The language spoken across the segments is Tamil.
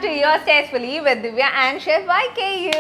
to Yours Tastefully with Divya and Chef YKU.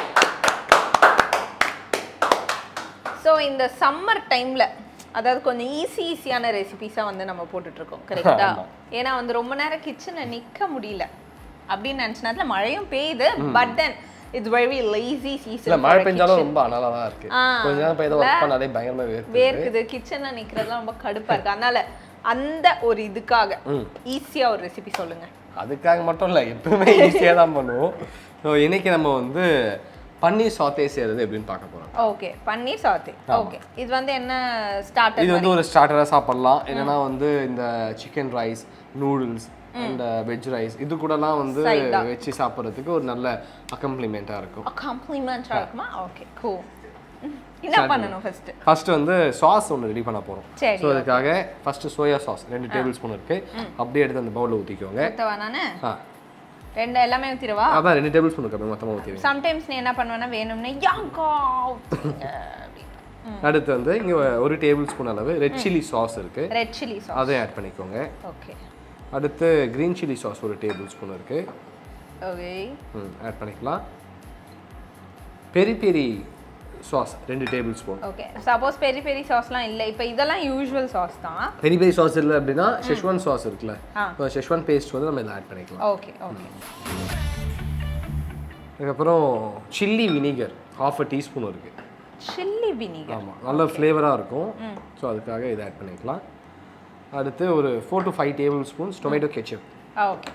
So இந்த சம்மர் டைமில் அதாவது கொஞ்சம் ஈஸி ஈஸியான ரெசிபிஸாக வந்து நம்ம போட்டுட்ருக்கோம் கரெக்டா ஆமா. ஏன்னா வந்து ரொம்ப நேரம் கிச்சனில் நிற்க முடியல அப்படின்னு நினச்ச நேரத்தில் மழையும் பெய்யுது but then it's very lazy இல்ல சீசன் மழை பெஞ்சாலும் ரொம்ப அனலா தான் இருக்கு ஆ. கொஞ்ச நேரம் போய் ஏதோ இல்ல. ஒர்க் பண்ணாலே பயங்கரமா வேர்க்குது வேர்க்குது கிச்சனில் நிற்கிறதுலாம் ரொம்ப கடுப்பாக இருக்கு அதனால அந்த ஒரு இதுக்காக ம். ஈஸியாக ஒரு ரெசிபி சொல்லுங்க அதுக்காக மட்டும் இல்லை எப்பவுமே ஈஸியாக தான் பண்ணுவோம் ஸோ இன்னைக்கு நம்ம வந்து பன்னீர் சாத்தே செய்யறது எப்படின்னு பார்க்க போறோம் ஓகே பன்னீர் சாத்தி ஓகே இது வந்து என்ன ஸ்டார்டர் இது வந்து ஒரு ஸ்டார்டராக சாப்பிடலாம் இல்லைன்னா வந்து இந்த chicken rice noodles and veg rice இது கூடலாம் வந்து Side ஆ. வச்சு சாப்பிட்றதுக்கு ஒரு நல்ல அக்கம்ப்ளிமெண்ட்டாக இருக்கும் காம்ப்ளிமெண்ட்டாக இருக்குமா ஓகே கூ என்ன பண்ணணும் ஃபர்ஸ்ட் ஃபர்ஸ்ட் வந்து சாஸ் ஒன்று ரெடி பண்ண போகிறோம் சரி, ஸோ அதுக்காக ஃபர்ஸ்ட் சோயா சாஸ் ரெண்டு டேபிள் ஸ்பூன் இருக்கு அப்படியே எடுத்து அந்த பவுலில் ஊற்றிக்கோங்க ஊற்றவா நானு ஆ ரெண்டு எல்லாமே ஊற்றிடுவா அதான் ரெண்டு டேபிள் ஸ்பூன் இருக்கு மொத்தமாக ஊற்றிடுங்க சம்டைம்ஸ் நீ என்ன பண்ணுவேன்னா வேணும்னே யாங்கா ஊத்துங்க அப்படின்னு. அடுத்து வந்து இங்கே ஒரு டேபிள் ஸ்பூன் அளவு ரெட் சில்லி சாஸ் இருக்கு ரெட் சில்லி சாஸ் அதையும் ஆட் பண்ணிக்கோங்க ஓகே அடுத்து க்ரீன் சில்லி சாஸ் ஒரு டேபிள் ஸ்பூன் இருக்கு ஓகே ம் ஆட் பண்ணிக்கலாம் பெரி பெரி சாஸ் ரெண்டு tablespoon okay suppose peri peri சாஸ்லாம் இல்லை இப்போ இதெல்லாம் யூஷுவல் சாஸ் தான் பெரி பெரி சாஸ் இல்லை அப்படின்னா ஷெஷ்வான் சாஸ் இருக்குல்ல ஆ. இப்போ ஷெஷ்வான் பேஸ்ட் வந்து நம்ம இதில் ஆட் பண்ணிக்கலாம் ஓகே ஓகே அதுக்கப்புறம் chilli vinegar half a teaspoon இருக்கு சில்லி வினிகர் ஆமாம் நல்ல ஃப்ளேவராக இருக்கும் ஸோ அதுக்காக இதை ஆட் பண்ணிக்கலாம் அடுத்து ஒரு four to five tablespoons tomato ketchup okay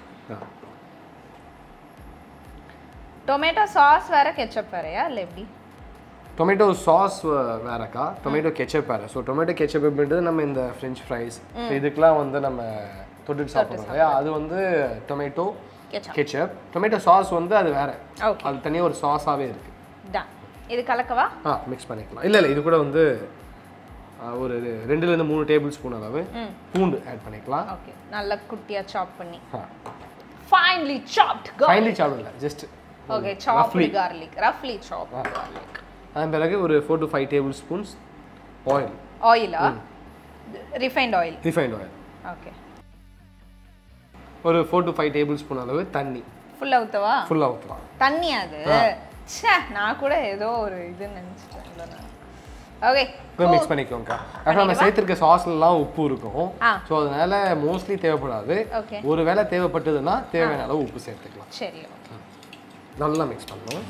tomato sauce வேற கெச்சப் வேறயா இல்லை எப்படி டொமேட்டோ சாஸ் வேறக்கா டொமேட்டோ கெச்சப் வேற ஸோ டொமேட்டோ கெச்சப் அப்படின்றது நம்ம இந்த ஃப்ரெஞ்ச் ஃப்ரைஸ் இதுக்கெல்லாம் வந்து நம்ம தொட்டுட்டு சாப்பிட்றோம் இல்லையா அது வந்து tomato ketchup ketchup tomato sauce வந்து அது வேற ஓகே அது தனியாக ஒரு சாஸாகவே இருக்கு டன் இது கலக்கவா ஆ மிக்ஸ் பண்ணிக்கலாம் இல்லை இல்லை இது கூட வந்து ஆ, ஒரு ரெண்டுலேருந்து மூணு டேபிள் ஸ்பூன் அளவு ம் பூண்டு ஆட் பண்ணிக்கலாம் ஓகே நல்லா குட்டியா சாப் பண்ணி ஆ ஃபைன்லி சாப்ட் ஃபைனலி சாப்பிடல இல்லை ஜஸ்ட் ஓகே சாப்டு கார்லிக் ரஃப்லி சாப் கார்லிக் அதன் பிறகு ஒரு four to five tablespoons oil ஆயிலா refined oil refined oil okay ஒரு four to five tablespoon அளவு தண்ணி ஃபுல்லா ஊத்தவா ஃபுல்லாக ஊற்றலாம் தண்ணி அது ச்சே நான் கூட ஏதோ ஒரு இது நினைச்சிட்டேன் ஓகே இப்போ மிக்ஸ் பண்ணிக்கோங்க ஆக்சுவலாக நம்ம சேர்த்துருக்க சாஸ்லாம் உப்பு இருக்கும் ஆ. ஸோ அதனால மோஸ்ட்லி தேவைப்படாது ஓகே ஒருவேளை தேவைப்பட்டதுன்னா தேவையான அளவு உப்பு சேர்த்துக்கலாம் சரி ஓகே நல்லா மிக்ஸ் பண்ணணும்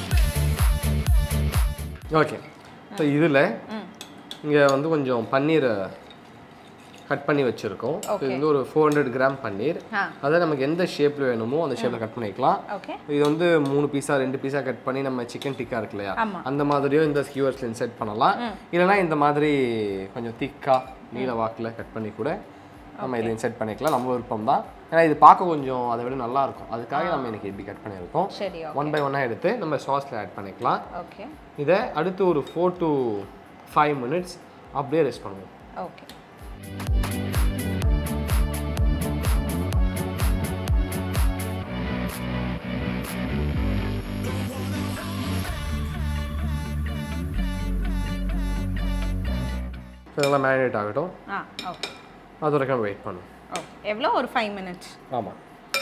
ஓகே ஸோ இதில் ம் இங்கே வந்து கொஞ்சம் பன்னீரை கட் பண்ணி வச்சுருக்கோம் இது வந்து ஒரு ஃபோர் ஹண்ட்ரட் கிராம் பன்னீர் ஆ அதை நமக்கு எந்த ஷேப்பில் வேணுமோ அந்த ஷேப்பில் கட் பண்ணிக்கலாம் ஓகே இது வந்து மூணு பீஸா ரெண்டு பீஸா கட் பண்ணி நம்ம சிக்கன் டிக்கா இருக்கு இல்லையா ஆமா. அந்த மாதிரியும் இந்த ஸ்கியூவர்ஸ்ல இன்செர்ட் பண்ணலாம் இல்லைன்னா இந்த மாதிரி கொஞ்சம் திக்கா நீல வாக்கில் கட் பண்ணி கூட நம்ம இதை இன்செர்ட் பண்ணிக்கலாம் நம்ம விருப்பம் தான் ஏன்னா இது பார்க்க கொஞ்சம் அதை விட நல்லா இருக்கும் அதுக்காக நம்ம இன்னைக்கு இப்படி கட் பண்ணியிருக்கோம் சரி ஒன் பை ஒன்னாக எடுத்து நம்ம சாஸில் ஆட் பண்ணிக்கலாம் ஓகே இதை அடுத்து ஒரு ஃபோர் டு ஃபைவ் மினிட்ஸ் அப்படியே ரெஸ்ட் பண்ணுவோம் ஓகே So, இதெல்லாம் மேரினேட் ஆகட்டும் ஆ ஓகே அது வரைக்கும் வெயிட் பண்ணும் ஓகே எவ்வளோ ஒரு ஃபைவ் மினிட்ஸ் ஆமாம்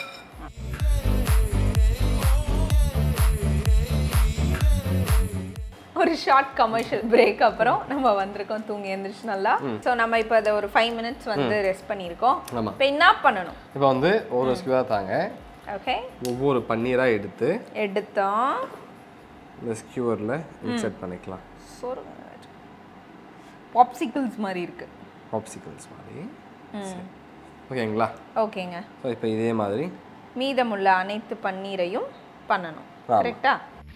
ஒரு ஷார்ட் கமர்ஷியல் பிரேக் அப்புறம் நம்ம வந்திருக்கோம் தூங்கி எழுந்திரிச்சு நல்லா ஸோ நம்ம இப்போ அதை ஒரு ஃபைவ் மினிட்ஸ் வந்து ரெஸ்ட் பண்ணியிருக்கோம் ஆமா. இப்போ என்ன பண்ணணும் இப்போ வந்து ஒரு ஸ்கியூவாக தாங்க ஓகே ஒவ்வொரு பன்னீராக எடுத்து எடுத்தோம் இந்த ஸ்கியூவரில் இன்செர்ட் பண்ணிக்கலாம் சொருங்க பாப்சிக்கிள்ஸ் மாதிரி இருக்கு பாப்சிக்கல்ஸ் மாதிரி சரி. ஓகேங்களா ஓகேங்க ஸோ இப்போ இதே மாதிரி மீதமுள்ள அனைத்து பன்னீரையும் பண்ணணும் ஆமா. கரெக்டா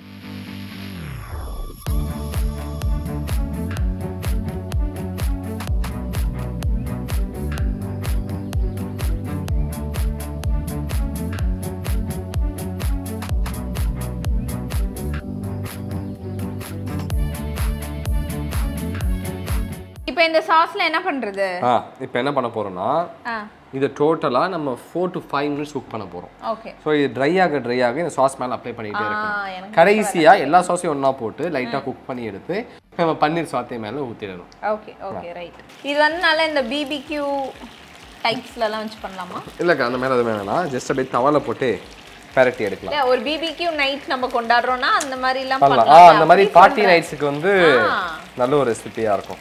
இப்போ இந்த சாஸ்ல என்ன பண்றது ஆ இப்போ என்ன பண்ண போகிறோம்னா ஆ இதை டோட்டலாக நம்ம four to five minutes cook பண்ண போகிறோம் ஓகே ஸோ இது ட்ரை ஆக ட்ரை ஆக இந்த சாஸ் மேலே அப்ளை பண்ணிகிட்டே ஆ இருக்கணும் எனக்கு கடைசியாக எல்லா சாஸையும் ஒன்றா போட்டு லைட்டாக குக் பண்ணி எடுத்து நம்ம பன்னீர் சாத்தே மேலே ஊற்றிடணும் ஓகே ஓகே ரைட் இது வந்து நல்லா இந்த பிபிக்யூ டைப்ஸ்லலாம் வச்சு பண்ணலாமா இல்லைக்கா அந்த மேலே அது வேணாம் ஜஸ்ட் அப்படியே தவால போட்டு பெரட்டி எடுக்கலாம் இல்ல ஒரு பிபிக்யூ நைட் நம்ம கொண்டாடுறோம்னா அந்த மாதிரி எல்லாம் பண்ணலாம் ஆ பண்ணலாம் அந்த மாதிரி பார்ட்டி நைட்ஸுக்கு வந்து ஆ. நல்ல ஒரு ரெசிபியாக இருக்கும்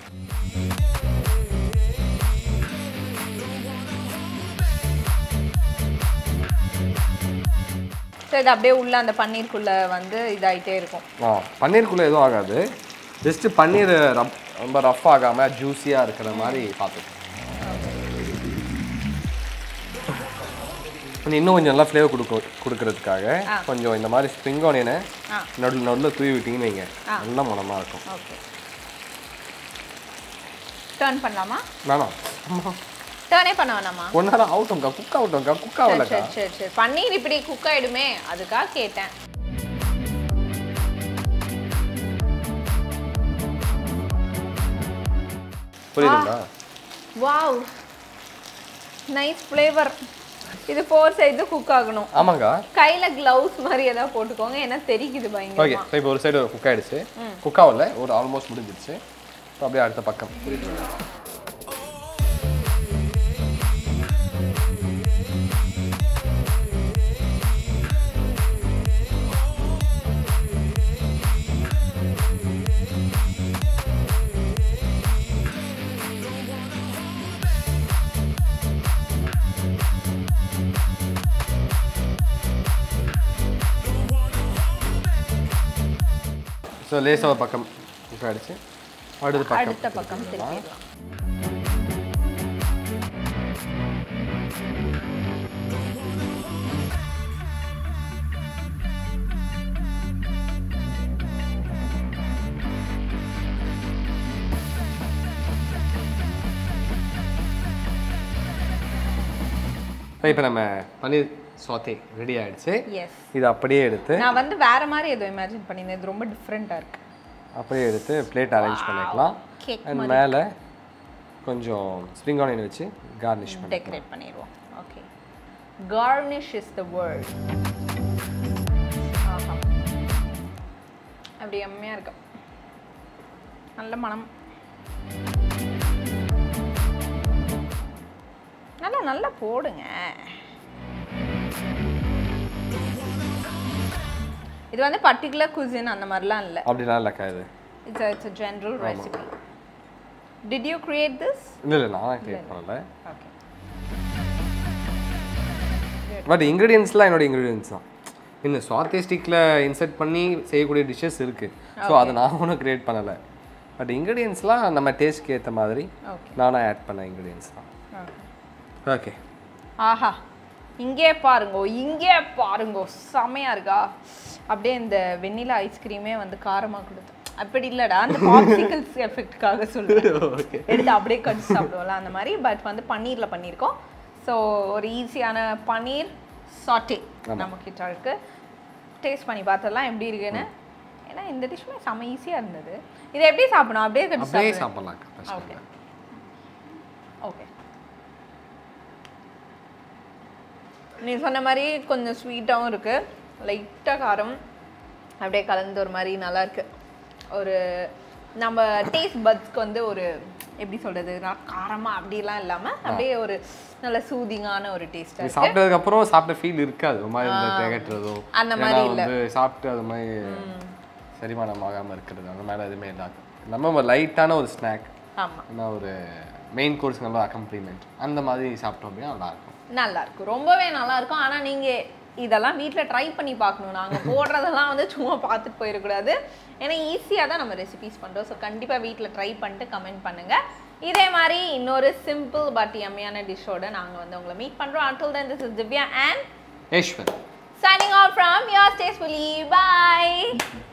ஸோ இது அப்படியே உள்ள அந்த பன்னீருக்குள்ள வந்து இதாயிட்டே இருக்கும் ஆ பன்னீருக்குள்ளே எதுவும் ஆகாது ஜஸ்ட் பன்னீர் ரப் ரொம்ப ரஃப் ஆகாமல் ஜூஸியாக இருக்கிற மாதிரி பார்த்துக்கணும் கொஞ்சம் இன்னும் கொஞ்சம் நல்லா ஃப்ளேவர் கொடுக்க கொடுக்கறதுக்காக கொஞ்சம் இந்த மாதிரி ஸ்ப்ரிங் ஆனியனை ஆ. நடுவில் நடுவில் தூவி விட்டீங்கன்னு வைங்க நல்ல மனமாக இருக்கும் ஓகே டர்ன் பண்ணலாமா வேணாம் அம்மா டர்னே பண்ண வேணாமா ஒன் நேரம் அவுட்டோம்க்கா குக் ஆகட்டோம்க்கா குக் சரி ஆகலக்கா சரி சரி சரி பன்னீர் இப்படி குக் ஆயிடுமே அதுக்காக கேட்டேன் புரியுதுங்களா வாவ் நைஸ் ஃப்ளேவர் இது ஃபோர் சைடு குக் ஆகணும் ஆமாங்கா கையில கிளவுஸ் மாதிரி ஏதாவது போட்டுக்கோங்க ஏன்னா தெரிக்குது ஓகே பயங்கரமா ஸோ இப்போ ஒரு சைடு குக் ஆயிடுச்சு குக் ஆகல ஒரு ஆல்மோஸ்ட் முடிஞ்சிடுச்சு இப்போ அப்படியே அடுத்த பக்கம் புரியுதுங்களா ஸோ லேசாக ஒரு பக்கம் குக் ஆயிடுச்சு அடுத்த பக்கம் அடுத்த பக்கம் திருப்பிடலாம் ஸோ இப்போ நம்ம பன்னீர் சாத்தே ரெடி ஆயிடுச்சு எஸ் இது அப்படியே எடுத்து நான் வந்து வேற மாதிரி ஏதோ இமேஜின் பண்ணியிருந்தேன் இது ரொம்ப டிஃப்ரெண்டா இருக்கு அப்படியே எடுத்து பிளேட் அரேஞ்ச் பண்ணிக்கலாம் கேக் அண்ட் மேலே கொஞ்சம் ஸ்ப்ரிங் ஆனியன் வச்சு கார்னிஷ் பண்ணி டெக்கரேட் பண்ணிடுவோம் okay garnish is the word ஆஹா அப்படி எம்மையாக இருக்கு நல்ல மனம் நல்லா நல்லா போடுங்க இது வந்து பர்டிகுலர் குசின் அந்த மாதிரிலாம் இல்லை அப்படிலாம் இல்லைக்கா இது it's it's a general recipe did you create this இல்லை இல்லை நான் கிரியேட் பண்ணல ஓகே பட் இன்க்ரீடியன்ஸ்லாம் என்னோட இன்க்ரீடியன்ஸ் தான் இந்த சாத்தே ஸ்டிக்கில் இன்சர்ட் பண்ணி செய்யக்கூடிய டிஷ்ஷஸ் இருக்குது ஸோ அதை நான் ஒன்றும் கிரியேட் பண்ணலை பட் இன்க்ரீடியன்ஸ்லாம் நம்ம டேஸ்ட்க்கு ஏற்ற மாதிரி ஓகே நானாக ஆட் பண்ண இன்க்ரீடியன்ஸ் தான் ஓகே ஓகே ஆஹா இங்கே பாருங்கோ இங்கே பாருங்கோ செமையா இருக்கா அப்படியே இந்த வெண்ணிலா ஐஸ்கிரீமே வந்து காரமா கொடுத்து அப்படி இல்லடா அந்த பாப்சிக்கல்ஸ் எஃபெக்ட்காக சொல்றேன் ஓகே எடுத்து அப்படியே கடிச்சு சாப்பிடுவோம்ல அந்த மாதிரி பட் வந்து பன்னீர்ல பண்ணியிருக்கோம் ஸோ ஒரு ஈஸியான பன்னீர் சாட்டே நம்ம கிட்ட இருக்கு டேஸ்ட் பண்ணி பார்த்தலாம் எப்படி இருக்குன்னு ஏன்னா இந்த டிஷ்மே செம ஈஸியா இருந்தது இதை எப்படி சாப்பிடணும் அப்படியே கடிச்சு அப்படியே சாப்பிடணும் சாப்பிட்லாம்க்கா ஓகே ஓகே நீ சொன்ன மாதிரி கொஞ்சம் ஸ்வீட்டாகவும் இருக்கு லைட்டாக காரம் அப்படியே கலந்து ஒரு மாதிரி நல்லா இருக்கு ஒரு நம்ம டேஸ்ட் பட்ஸ்க்கு வந்து ஒரு எப்படி சொல்றது நான் காரமா அப்படிலாம் இல்லாம அப்படியே ஒரு நல்ல சூதிங்கான ஒரு டேஸ்டா இது சாப்பிட்டதுக்கு அப்புறம் சாப்பிட்ட ஃபீல் இருக்காது ஒரு மாதிரி இந்த திகட்டுறதோ அந்த இல்லைன்னா மாதிரி இல்ல. வந்து சாப்பிட்டு அது மாதிரி செரிமானம் ஆகாம இருக்கிறது அந்த மாதிரி எதுவுமே இல்லாது நம்ம லைட்டான ஒரு ஸ்நாக் ஆமா ஏன்னா ஒரு மெயின் கோர்ஸ் நல்ல அக்கம்ப்ளிமெண்ட் அந்த மாதிரி சாப்பிட்டோம் அப்படின்னா நல்லா இருக்கும் நல்லா இருக்கும் ரொம்பவே நல்லா இருக்கும் ஆனா நீங்க இதெல்லாம் வீட்ல ட்ரை பண்ணி பார்க்கணும் நாங்க போடுறதெல்லாம் வந்து சும்மா பார்த்துட்டு போயிடக்கூடாது ஏன்னா ஈஸியாக தான் நம்ம ரெசிபிஸ் பண்றோம் ஸோ கண்டிப்பா வீட்ல ட்ரை பண்ணிட்டு கமெண்ட் பண்ணுங்க இதே மாதிரி இன்னொரு சிம்பிள் பட் எம்மையான டிஷ்ஷோட நாங்க வந்து உங்களை மீட் பண்றோம் until then this is Divya and Ishwar signing off from your tastefully bye